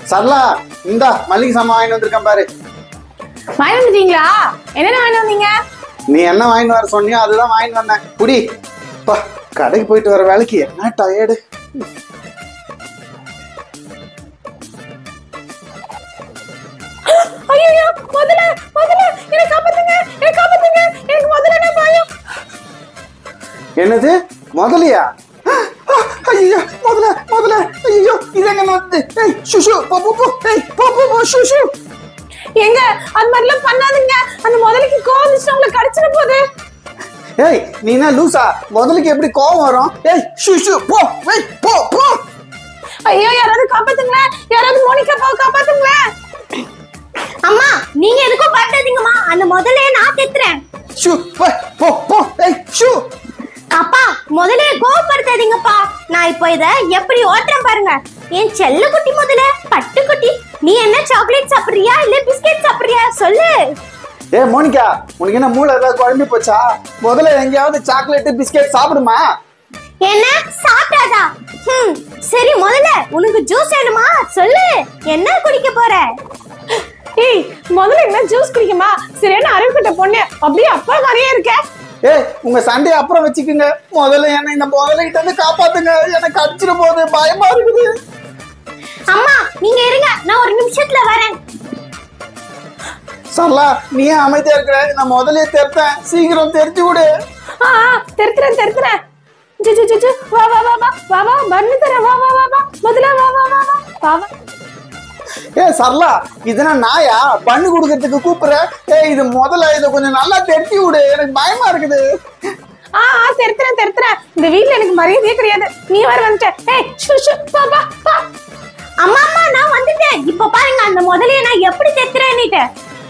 சரளா இந்தா மளிகை சாமான் வாங்கிட்டு வந்திருக்கேன் பாரு வாங்கி வந்துட்டீங்களா என்னென்ன வாங்கி வந்தீங்க நீ என்ன வாங்கிட்டு வர சொன்னியோ அதுதான் வாங்கிட்டு வந்தேன் குடி பா கடைக்கு போயிட்டு வர வேலைக்கு என்ன டயர்டு ஐயோ முதல்ல முதல்ல என்ன காப்பாத்துங்க என்ன காப்பாத்துங்க எனக்கு முதல்ல என்ன பயம் என்னது முதலியா ஐயோ முதல்ல முதல்ல ஐயோ இது எங்க வந்து ஏய் சுஷு போ போ போ ஏய் போ போ போ சுஷு எங்க அது மாதிரிலாம் பண்ணாதீங்க அந்த முதலுக்கு கோவம் வந்துச்சு உங்களை கடிச்சிட போகுது ஏய் நீ என்ன லூசா முதலுக்கு எப்படி கோவம் வரும் ஏய் சுஷு போ வெய் போ போ ஐயோ யாராவது காப்பாத்துங்களேன் யாராவது மோனிகா பாவை காப்பாத்துங்களேன் அம்மா நீங்க எதுக்கும் பயப்படாதீங்கம்மா அந்த முதல்ல நான் தெத்துறேன் ஷூ போய் போ போ ஏய் ஷூ அப்பா முதல்ல கோவப்படுத்தாதீங்கப்பா நான் இப்போ இத எப்படி ஓட்டுறேன் பாருங்க என் செல்ல குட்டி முதல்ல பட்டு குட்டி நீ என்ன சாக்லேட் சாப்பிடுறியா இல்ல பிஸ்கெட் சாப்பிடுறியா சொல்லு ஏ மோனிகா உனக்கு என்ன மூளை ஏதாவது குழம்பி போச்சா முதல்ல எங்கேயாவது சாக்லேட் பிஸ்கெட் சாப்பிடுமா என்ன சாப்பிட்டாதா ஹம், சரி முதல்ல உனக்கு ஜூஸ் வேணுமா சொல்லு என்ன குடிக்க போற ஏய் முதல்ல என்ன ஜூஸ் குடிக்குமா சரியான அறிவு கிட்ட பொண்ணு அப்படியே அப்பா மாதிரியே இருக்க ஏய் உங்க சண்டையை அப்புறம் வச்சுக்கோங்க முதல்ல என்ன இந்த முதல்ல கிட்ட இருந்து காப்பாத்துங்க எனக்கு அடிச்சிட போகுது பயமா இருக்குது அம்மா நீங்க இருங்க நான் ஒரு நிமிஷத்துல வரேன் சரளா நீ ஏன் அமைதியா இருக்கிற நான் முதல்ல தெரித்தேன் சீக்கிரம் தெரிஞ்சு விடு ஆ ஆ, தெருத்துறேன் தெருத்துறேன் ஜு ஜு ஜு ஜு வா வா வா வா வா வா பண்ணு தரேன் வா வா வா வா முதல்ல வா வா வா வா வா வா ஏ சரளா இதுனா நாயா பண்ணு கொடுக்கறதுக்கு கூப்பிடுற ஏய் இது முதல்ல இதை கொஞ்சம் நல்லா தெரிச்சு விடு எனக்கு பயமா இருக்குது ஆ ஆ தெருத்துறேன் தெருத்துறேன் இந்த வீட்ல எனக்கு மரியாதையே கிடையாது நீ வர வந்துட்ட ஏய் ஷு ஷு வா வா வா அம்மா அம்மா நான் வந்துட்டேன் இப்ப பாருங்க அந்த முதலைய நான் எப்படி தெத்துறேன்னுட்டு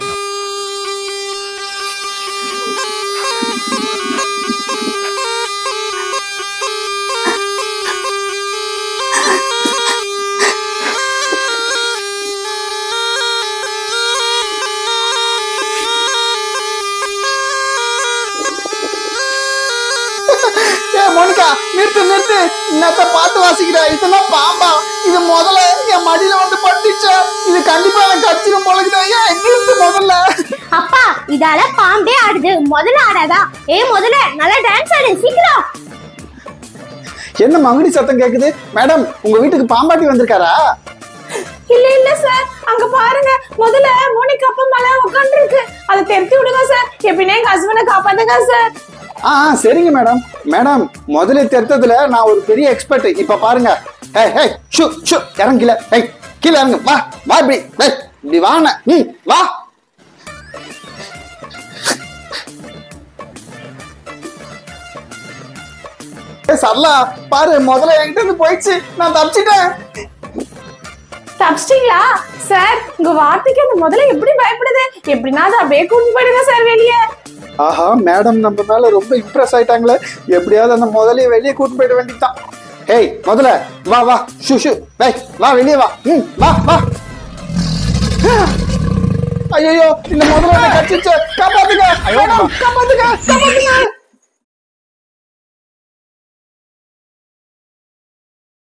ஏ மோனிகா நிறுத்து நிறுத்து இன்னத்த பாட்டு வாசிக்கிற இதெல்லாம் பாம்பா இது முதல்ல என் மடியில வந்து பட்டுச்சா இது கண்டிப்பா எனக்கு கச்சிரும் போலக்குதா ஏன் நிறுத்து முதல்ல அப்பா இதால பாம்பே ஆடுது முதல்ல ஆடாதா ஏ முதல்ல நல்லா டான்ஸ் ஆடு சீக்கிரம் என்ன மங்குடி சத்தம் கேக்குது மேடம் உங்க வீட்டுக்கு பாம்பாட்டி வந்திருக்காரா இல்ல இல்ல சார் அங்க பாருங்க முதல்ல மோனிகா அப்பா மேல உட்கார்ந்து இருக்கு அதை தெரிச்சு விடுங்க சார் எப்படின்னா எங்க ஹஸ்பண்டை காப்பாத்துங்க சார் ஆ ஆ, சரிங்க மேடம் மேடம் முதல்ல தெரித்ததுல நான் ஒரு பெரிய எக்ஸ்பர்ட் இப்ப பாருங்க ஏய் ஏய் ஷு ஷு இறங்கில ஏய் கீழே இறங்கு வா வா இப்படி ஏய் இப்படி வாண்ண ம் வா ஏய் சரளா பாரு முதல்ல என்கிட்ட இருந்து போயிடுச்சு நான் தப்பிச்சிட்டேன் தப்பிச்சிட்டீங்களா சார் உங்க வார்த்தைக்கு அந்த முதல்ல எப்படி பயப்படுது எப்படின்னா அதை அப்படியே கூட்டிட்டு போயிடுங்க சார் வெளியே ஆஹா மேடம் நம்ம மேல ரொம்ப இம்ப்ரெஸ் ஆயிட்டாங்களே எப்படியாவது அந்த முதலைய வெளியே கூட்டு போயிட வேண்டியதுதான் ஏய் முதல்ல வா வா ஷு ஷு ஏய் வா வெளியே வா ம் வா வா ஐயோ இந்த முதல்ல என்ன கடிச்சிச்சு காப்பாத்துங்க மேடம் காப்பாத்துங்க காப்பாத்துங்க